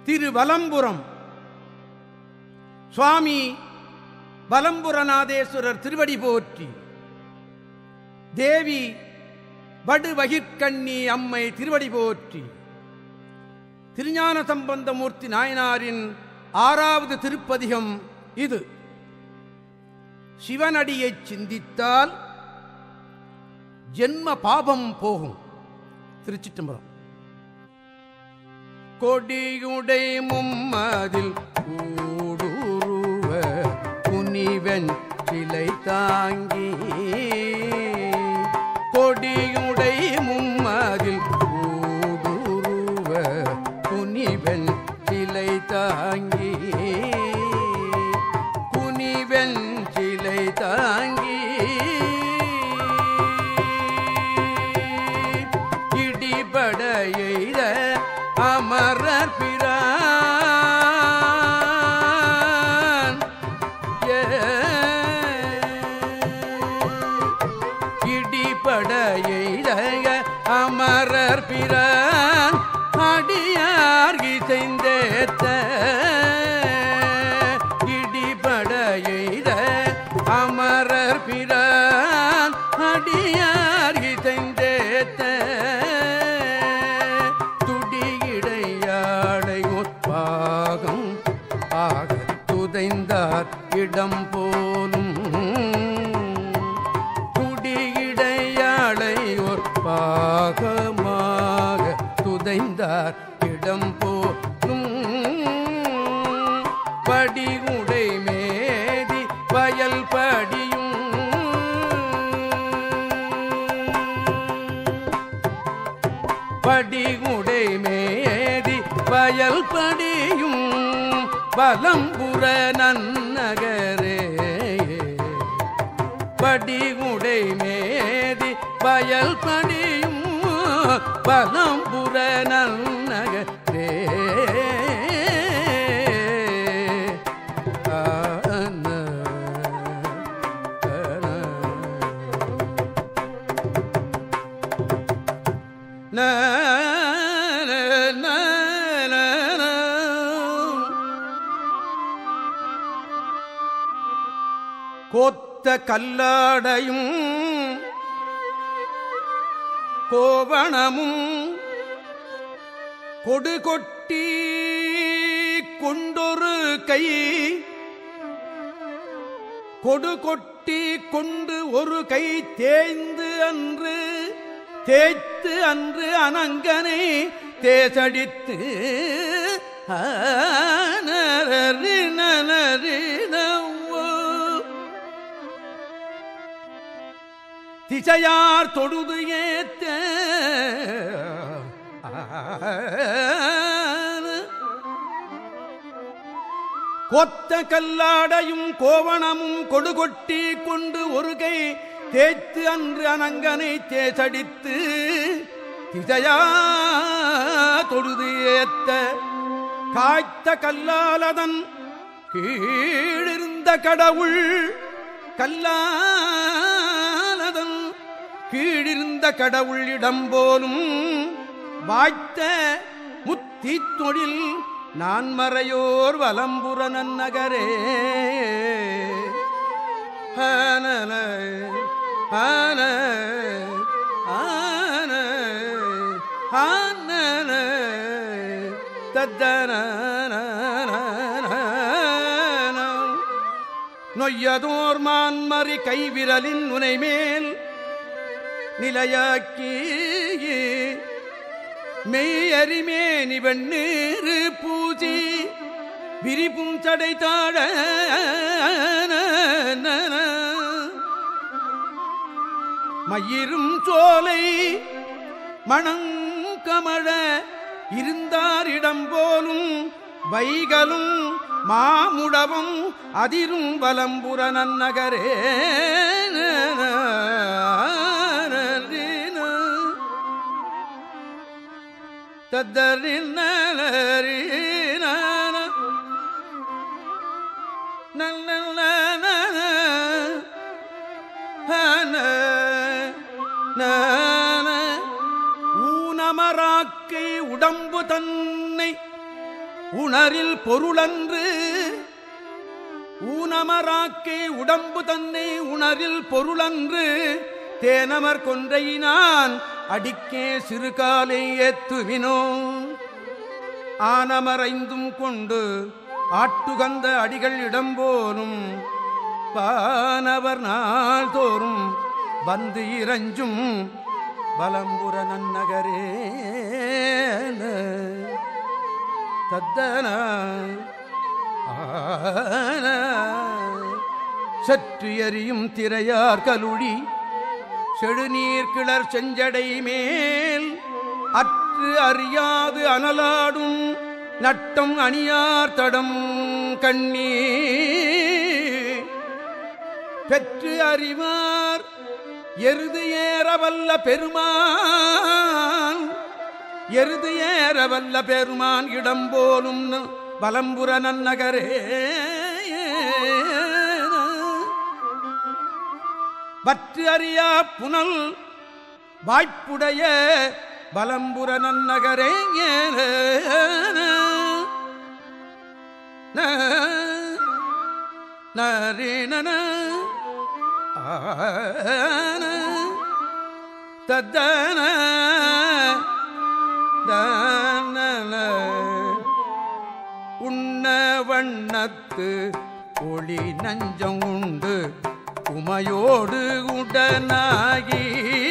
திருவலம்புரம் சுவாமி வலம்புரநாதேஸ்வரர் திருவடி போற்றி தேவி வடுவகிற்கண்ணி அம்மை திருவடி போற்றி திருஞான சம்பந்தமூர்த்தி நாயனாரின் ஆறாவது திருப்பதிகம் இது சிவனடியைச் சிந்தித்தால் ஜென்ம பாபம் போகும் திருச்சிட்டம்பரம் கொடியுடை மும்மதில் கூடுருவ புனிவன் சிலை தாங்கி கொடியுடை மும்மதில் கூடுருவ புனிவன் சிலை தாங்கி புனிவன் சிலை தாங்கி இடிபட எய்த அமரர் பிரான் ஏ. இடிபட எய்த அமரர் பிரான் அடியார் இசைந்தேத்த இடிபட எய்த அமரர் பிரான் அடியார் இசைந்தேத்த துடியிடையாடை உற்பாகம் ஆக துதைந்தார் இடம் போலும் துடியிடையாடை உற்பாகமாக துதைந்தார் இடம் போலும் படிகுடை மேதி வயல் படியும் படிகுடை மேதி வயல் படியும் வலம்புற நன்னகரே படிகுடை மேதி வயல் படியும் வலம்புற நன்னகரே ஆன, ஆன. ந, ந, ந, ந, ந. கோத்த கல்லாடையும் கோவணமும் கொடு கொட்டி கொண்டொரு கை கொடு கொட்டி கொண்டு ஒரு கை தேய்ந்து அன்று தேய்த்து அன்று அனங்கனை தேசடித்து ஆனரி நனரி நவ்வோ. திசையார் தொழுது ஏத்த கொத்த கல்லாடையும் கோவணமும் கொடுகொட்டி கொண்டு ஒரு கை தேய்த்து அன்று அனங்கனை தேசடித்து திசையா தொழுது ஏத்த காய்த்த கல்லாலதன் கீழிருந்த கடவுள் கல்லாலதன் கீழிருந்த கடவுள் இடம் போலும் வாய்த்த முத்தி தொழில் நான் மறையோர் வலம்புற நன்னகரே ஆனன, ஆன, ஆன, ஆனன, தத்தனனனனன. நொய்யதோர் மான்மறி கைவிரலின் நுனைமேல் நிலையாக்கி மெய்யறிமேனி வெண்ணீரு பூஜி விரிப்பும் சடை தாழ மயிரும் சோலை மணங்கமழ இருந்தாரிடம் போலும் வைகலும் மாமுடவும் அதிரும் வலம்புற நன்னகரே தத்தரின் ஊனமராக்கை உடம்பு தன்னை உணரில் பொருளன்று ஊனமராக்கே உடம்பு தன்னை உணரில் பொருளன்று தேனமர் கொன்றையினான் அடிக்கே சிறுகாலை ஏத்துவினோ ஆனமரைந்தும் கொண்டு ஆட்டுகந்த அடிகள் இடம்போலும் வானவர் நாள்தோறும் வந்து இறஞ்சும் பலம்புற நன்னகரே தத்தன ஆன சற்று எரியும் திரையார் கலுழி செழுநீர் கிளர் செஞ்சடை மேல் அற்று அறியாது அனலாடும் நட்டம் அணியார் தடம் கண்ணீ பெற்று அறிவார் எருது ஏறவல்ல பெருமான் எருது ஏறவல்ல பெருமான் இடம் போலும் பலம்புற நன்னகரே வற்று அறியா புனல் வாய்ப்புடைய பலம்புற நன்னகரே நரீன தத்தன உண்ண வண்ணத்து ஒளி நஞ்சம் உண்டு உமையோடு உடனாகி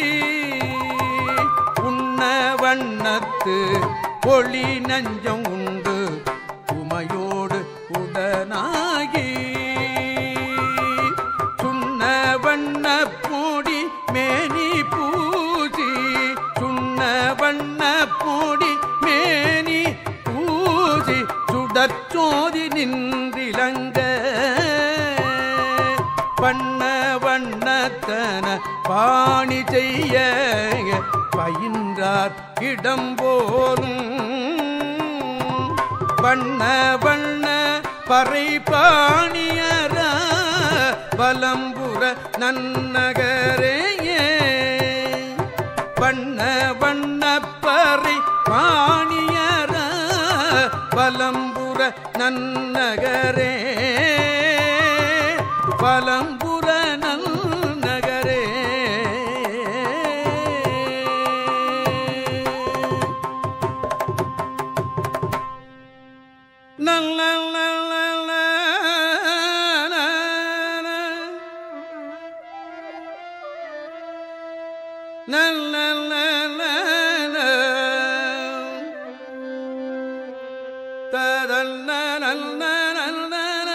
உண்ண வண்ணத்து ஒளி நஞ்சம் உண்டு உமையோடு உடனாகி சுண்ண வண்ண பூடி மேனி பூசி சுண்ண வண்ண பூடி மேனி பூசி சுடச்சோதி நின்றிலங்க வண்ண வண்ணத்தன பாணி செய்ய பயின்றார் இடம் போலும் வண்ண வண்ண பறை பாணியர பலம்புற நன்னகரேயே வண்ண வண்ண பறை பாணியர பலம்புற நன்னகரே பலம்புற நன்னகரே நல்ல நல்ல நல்ல ததல்ல நல்ல நல்ல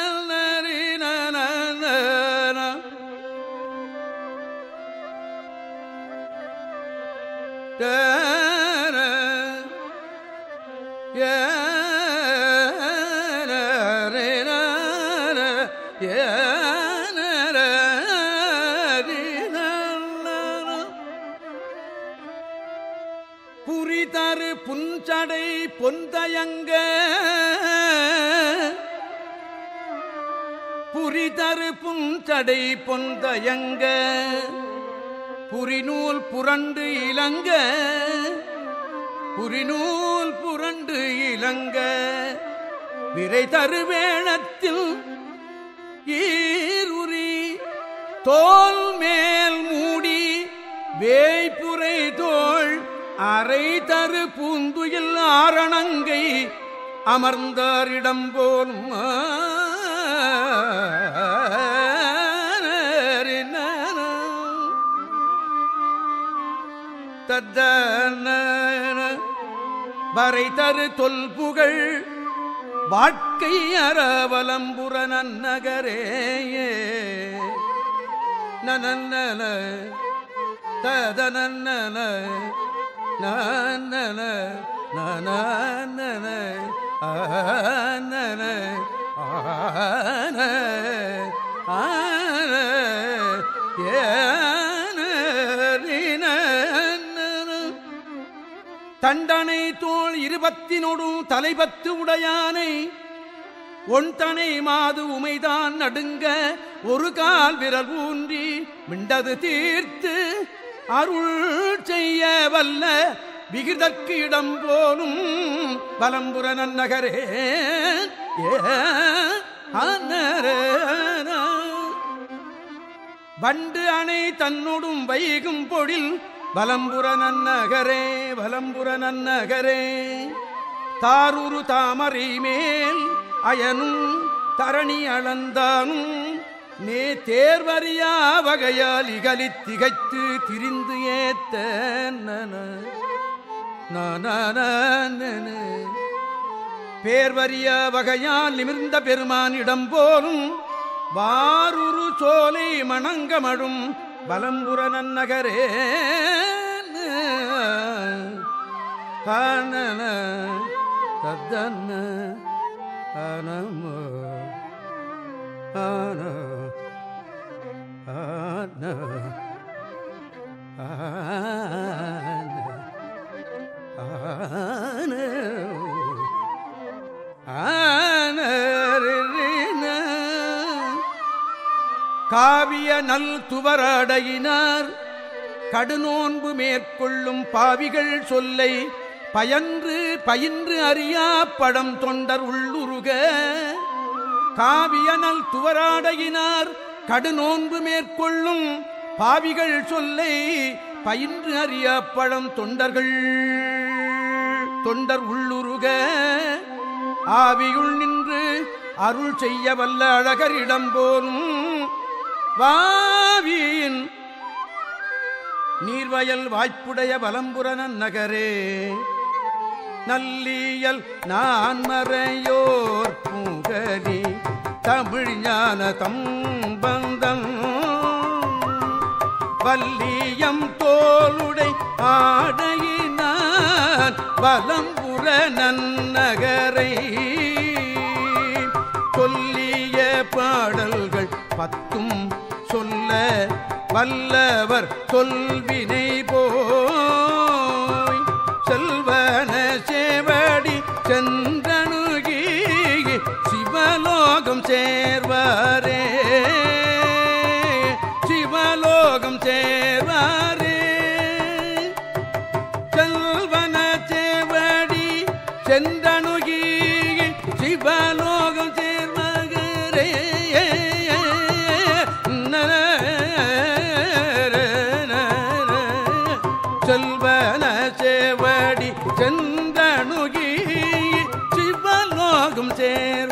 நல்ல புரிதரு புஞ்சடை பொந்தயங்க புரிதரு புஞ்சடை பொந்தயங்க புரிநூல் புரண்டு இளங்க புரிநூல் புரண்டு இளங்க விரை தருவேணத்தில் ஈருரி தோல் மேல் மூடி வேய்புரை தோள் அரை தரு பூந்துயில் ஆரணங்கை அமர்ந்தாரிடம் போலும் தத்தன வரை தரு தொல்புகழ் வாழ்க்கை அறவலம்புற நன்னகரேயே நனநல ததனநல நனன நனன ஆனன ஆன ஆன ஏன தண்டனை தோள் இருபத்தினொடும் தலைபத்து உடையானை ஒன்தனை மாது உமைதான் நடுங்க ஒரு கால் விரல் ஊன்றி மிண்டது தீர்த்து அருள் செய்ய வல்ல விகிதற்கு இடம் போலும் பலம்புற நன்னகரே ஏ ஆனரேன. வண்டு அணை தன்னொடும் வைகும் பொழில் வலம்புற நன்னகரே வலம்புற நன்னகரே தாருரு தாமரை மேல் அயனும் தரணி அளந்தானும் நே தேர்வறியா வகையால் இகலி திகைத்து திரிந்து ஏத்த நன நன பேர்வறிய வகையால் நிமிர்ந்த பெருமானிடம் போலும் வாருரு சோலை மணங்கமழும் பலம்புற நன்னகரே காணன தத்தன்ன அனமோ ஆன ஆன ஆன ஆன ஆனரின. காவிய நல் துவரடையினார் கடுநோன்பு மேற்கொள்ளும் பாவிகள் சொல்லை பயன்று பயின்று அறியா படம் தொண்டர் உள்ளுருக காவியனல் துவராடையினார் கடுநோன்பு மேற்கொள்ளும் பாவிகள் சொல்லை பயின்று அறிய பழம் தொண்டர்கள் தொண்டர் உள்ளுருக ஆவியுள் நின்று அருள் செய்ய வல்ல அழகரிடம் போலும் வாவியின் நீர்வயல் வாய்ப்புடைய வலம்புறன நகரே நல்லியல் நான் மறையோர் பூகலி தமிழ் ஞான தம்பந்தம் வல்லியம் தோளுடை ஆடையினான் வலம்புற நன்னகரை சொல்லிய பாடல்கள் பத்தும் சொல்ல வல்லவர் சொல்வினை போய் செல்வன சேவடி சென்றணுகி சிவலோகம் சேர்வாரே சிவலோகம் சேர்வாரே செல்வன சேவடி சென்றணுகி சிவலோகம் சேர்வகரே செல்வன சேவடி சென்றணுகி சிவலோகம் சேர்